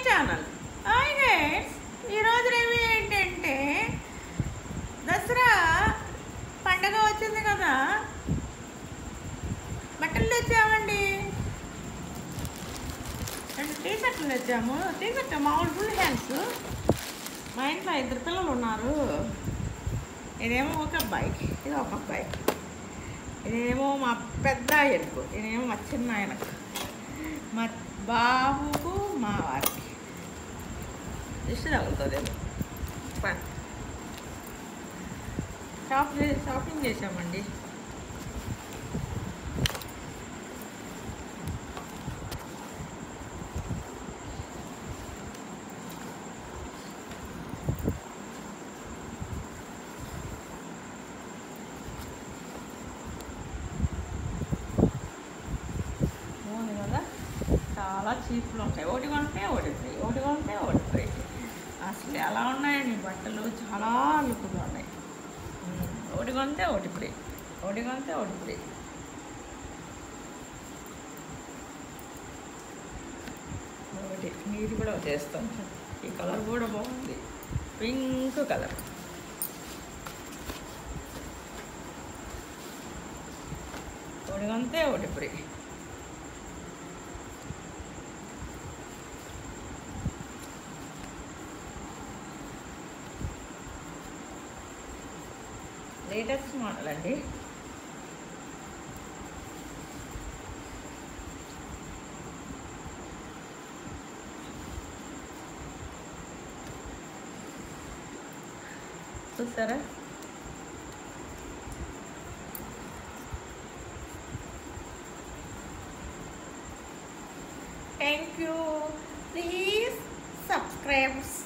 channel hi guys ఈరోజు review ఏంటంటే దసరా పండగ వచ్చింది కదా బట్టలు తెచ్చామండి రెండు టీ షర్ట్లు తెచ్చాము టీ షర్ట్ మామూలు ఫుల్ హ్యాండ్స్ మా ఇంట్లో ఇద్దరు పిల్లలు ఉన్నారు ఇదేమో ఒక అబ్బాయి ఇది ఒక అబ్బాయి ఇదేమో మా పెద్ద ఆయనకు ఇదేమో మా చిన్న ఆయనకు మా బాబుకు మా వారికి దిష్టి తగులుతుంది షాప్ చే- షాపింగ్ చేసామండి బాగుంది కదా చాలా చీప్లో ఉంటాయి ఒకటి కొంటే ఒకటి ఫ్రీ ఒకటి కొంటే ఒకటి ఫ్రీ అసలు ఎలా ఉన్నాయండి బట్టలు చాలా లుక్గా ఉన్నాయి ఉమ్, ఒకటి కొంటే ఒకటి ఫ్రీ ఒకటి కొంటే ఒకటి ఫ్రీ ఒకటి నీది కూడా చేస్తాం ఈ కలర్ కూడా బాగుంది పింక్ కలర్ ఒకటి కొంటే ఒకటి ఫ్రీ లేటెస్ట్ మోడల్ అండి చూసారా థ్యాంక్ యూ ప్లీజ్ సబ్స్క్రైబ్స్